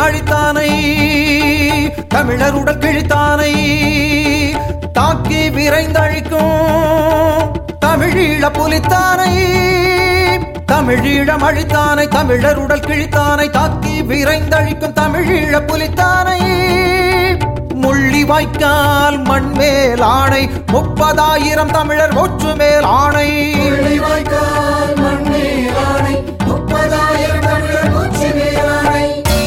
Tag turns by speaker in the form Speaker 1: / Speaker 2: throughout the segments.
Speaker 1: அழித்தானை தமிழருடல் கிழித்தானை தாக்கி விரைந்தழிக்கும் தமிழீழ புலித்தானை தமிழீழம் அழித்தானை தமிழருடல் கிழித்தானை தாக்கி விரைந்தழிக்கும் தமிழீழ புலித்தானை முள்ளி வாய்க்கால் மண்மேல் ஆணை முப்பதாயிரம் தமிழர் ஒற்று மேல் ஆணை
Speaker 2: முள்ளிவாய்க்கால் மண்ணீர் ஆணை முப்பதாயிரம் தமிழர் மூச்சு நீராணை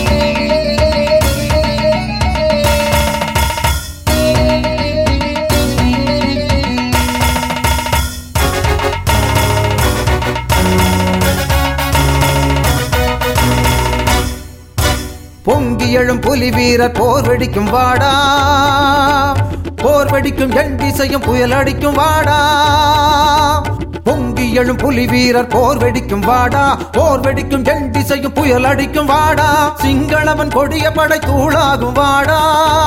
Speaker 1: பொங்கி எழும் புலி வீரர் போர் வெடிக்கும் வாடா போர் வெடிக்கும் எண் திசையும் புயல் அடிக்கும் வாடா பொங்கி எழும் புலி வீரர் போர் வெடிக்கும் வாடா போர் வெடிக்கும் எண் திசையும் புயல் அடிக்கும் வாடா சிங்களவன் கொடிய படை தூளாகும் வாடா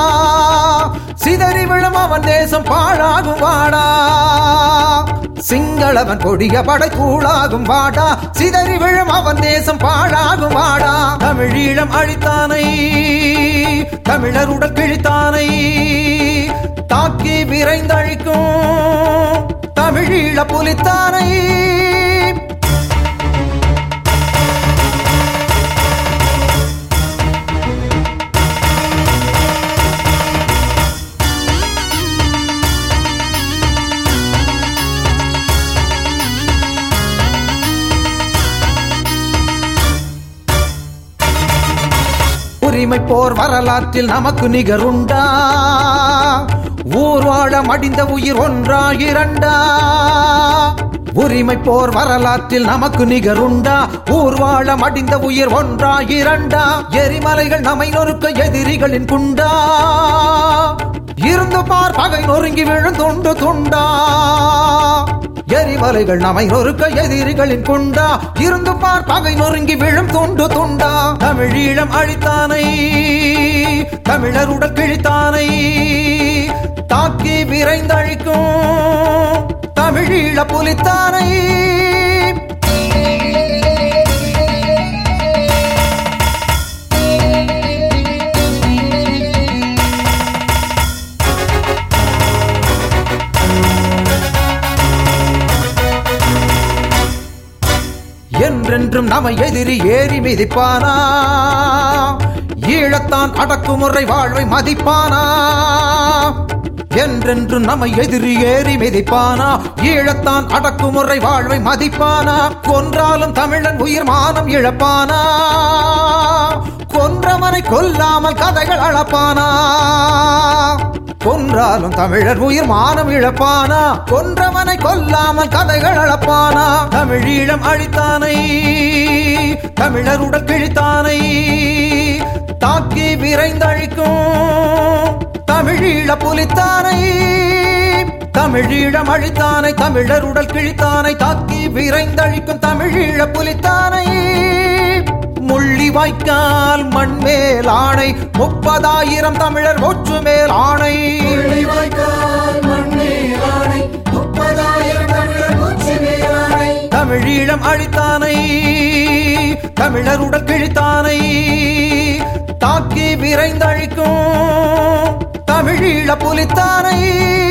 Speaker 1: சிதறி விழும் அவன் தேசம் பாழாகும் வாடா சிங்களவன் கொடிய படை கூழாகும் வாடா சிதறி விழும் அவன் தேசம் பாழாகும் வாடா தமிழீழம் அழித்தானை தமிழருடன் கிழித்தானை தாக்கி விரைந்தழிக்கும் தமிழீழ புலித்தானை உரிமை போர் வரலாற்றில் நமக்கு நிகருண்டா ஊர் வாழ மடிந்த உயிர் ஒன்றா இரண்டா உரிமை போர் வரலாற்றில் நமக்கு நிகருண்டா ஊர் வாழ மடிந்த உயிர் ஒன்றா இரண்டா எரிமலைகள் நம்மை நொறுக்க எதிரிகளின் குண்டா இருந்து பார் பகை நொறுங்கி விழுந்துண்டு துண்டா எரிமலைகள் நம்மை நொறுக்க எதிரிகளின் குண்டா இருந்து பார் பகை நொறுங்கி விழும் துண்டு துண்டா தமிழீழம் அழித்தானை தமிழருடன் கிழித்தானை தாக்கி விரைந்தழிக்கும் தமிழீழ புலித்தானை என்றென்றும் நம எதிரி ஏறி மிதிப்பானா ஈழத்தான் அடக்குமுறை வாழ்வை மதிப்பானா என்றென்றும் நம்ம எதிரி ஏறி மிதிப்பானா ஈழத்தான் அடக்குமுறை வாழ்வை மதிப்பானா கொன்றாலும் தமிழன் உயிர் மானம் இழப்பானா கொன்றவனை கொல்லாமல் கதைகள் அளப்பானா கொன்றாலும் தமிழர் உயிர் மானம் இழப்பானா கொன்றவனை கொல்லாமல் கதைகள் அளப்பானா தமிழீழம் அழித்தானை தமிழருடன் கிழித்தானை தாக்கி விரைந்தழிக்கும் தமிழீழ புலித்தானை தமிழீழம் அழித்தானை தமிழருடல் கிழித்தானை தாக்கி விரைந்தழிக்கும் தமிழீழ புலித்தானை முள்ளி வாய்க்கால் மண்மேல் ஆணை முப்பதாயிரம் தமிழர் ஒற்று மேல் ஆணை
Speaker 2: முள்ளிவாய்க்கால் மண்ணீர் ஆணை முப்பதாயிரம் தமிழர் மூச்சு நீராணை
Speaker 1: தமிழீழம் அழித்தானை தமிழருடன் கிழித்தானை தாக்கி விரைந்தழிக்கும் தமிழீழ புலித்தானை